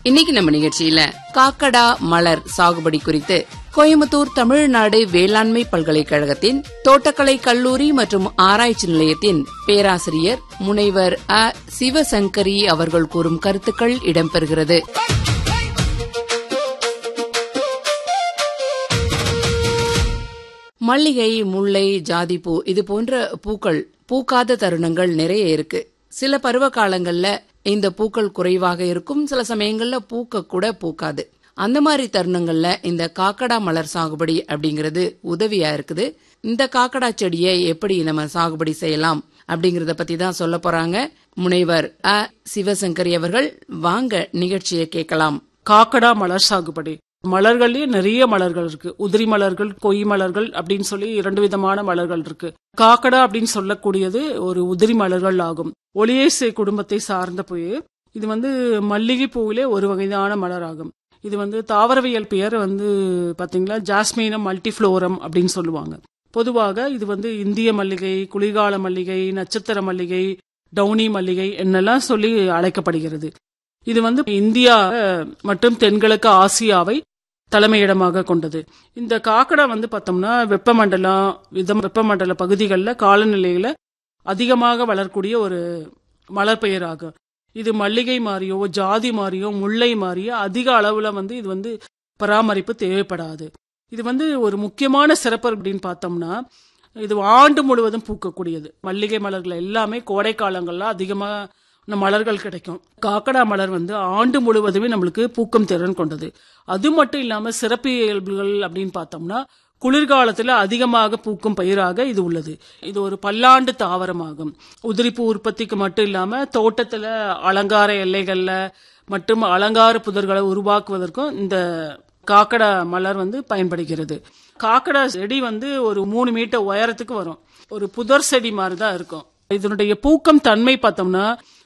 இன்னைக்கு நம்ம நிகழ்ச்சியில காக்கடா மலர் சாகுபடி குறித்து கோயம்புத்தூர் தமிழ்நாடு வேளாண்மை பல்கலைக்கழகத்தின் தோட்டக்கலை கல்லூரி மற்றும் ஆராய்ச்சி நிலையத்தின் பேராசிரியர் முனைவர் அ சிவசங்கரி அவர்கள் கூறும் கருத்துக்கள் இடம்பெறுகிறது மல்லிகை முல்லை ஜாதிப்பூ இது போன்ற பூக்கள் பூக்காத தருணங்கள் நிறைய இருக்கு சில பருவ காலங்கள்ல இந்த பூக்கள் குறைவாக இருக்கும் சில சமயங்கள்ல பூக்க கூட பூக்காது அந்த மாதிரி தருணங்கள்ல இந்த காக்கடா மலர் சாகுபடி அப்படிங்கிறது உதவியா இருக்குது இந்த காக்கடா செடியை எப்படி நம்ம சாகுபடி செய்யலாம் அப்படிங்கறத பத்தி தான் சொல்ல போறாங்க முனைவர் அ சிவசங்கரி அவர்கள் வாங்க நிகழ்ச்சியை கேட்கலாம் காக்கடா மலர் சாகுபடி மலர்கள்லயே நிறைய மலர்கள் இருக்கு உதிரி மலர்கள் கொய் மலர்கள் அப்படின்னு சொல்லி இரண்டு விதமான மலர்கள் இருக்கு காக்கடா அப்படின்னு சொல்லக்கூடியது ஒரு உதிரி மலர்கள் ஆகும் ஒளியேசை குடும்பத்தை சார்ந்த போய் இது வந்து மல்லிகை பூவிலே ஒரு வகையான மலர் ஆகும் இது வந்து தாவரவியல் பெயர் வந்து பாத்தீங்களா ஜாஸ்மீனம் மல்டிஃப்ளோரம் அப்படின்னு சொல்லுவாங்க பொதுவாக இது வந்து இந்திய மல்லிகை குளிர்கால மல்லிகை நட்சத்திர மல்லிகை டவுனி மல்லிகை என்னெல்லாம் சொல்லி அழைக்கப்படுகிறது இது வந்து இந்தியா மற்றும் தென்கிழக்கு ஆசியாவை தலைமையிடமாக கொண்டது இந்த காக்கடா வந்து பார்த்தோம்னா வெப்பமண்டலம் விதம் வெப்பமண்டல பகுதிகளில் காலநிலையில அதிகமாக வளரக்கூடிய ஒரு மலர் பெயர் ஆகும் இது மல்லிகை மாதிரியோ ஜாதி மாதிரியோ முல்லை மாதிரியோ அதிக அளவுல வந்து இது வந்து பராமரிப்பு தேவைப்படாது இது வந்து ஒரு முக்கியமான சிறப்பு அப்படின்னு பார்த்தோம்னா இது ஆண்டு முழுவதும் பூக்கக்கூடியது மல்லிகை மலர்கள் எல்லாமே கோடை காலங்கள்ல அதிகமா மலர்கள் கிடைக்கும் காக்கடா மலர் வந்து ஆண்டு முழுவதுமே நம்மளுக்கு பூக்கும் திறன் கொண்டது அது மட்டும் இல்லாம சிறப்பு இயல்புகள் அப்படின்னு பார்த்தோம்னா குளிர்காலத்துல அதிகமாக பூக்கும் பயிராக இது உள்ளது இது ஒரு பல்லாண்டு தாவரமாகும் உதிரிப்பூ உற்பத்திக்கு மட்டும் இல்லாம தோட்டத்துல அலங்கார எல்லைகள்ல மற்றும் அலங்கார புதர்களை உருவாக்குவதற்கும் இந்த காக்கடா மலர் வந்து பயன்படுகிறது காக்கடா செடி வந்து ஒரு மூணு மீட்டர் உயரத்துக்கு வரும் ஒரு புதர் செடி மாதிரி தான் இருக்கும் இதனுடைய பூக்கம் தன்மை பார்த்தோம்னா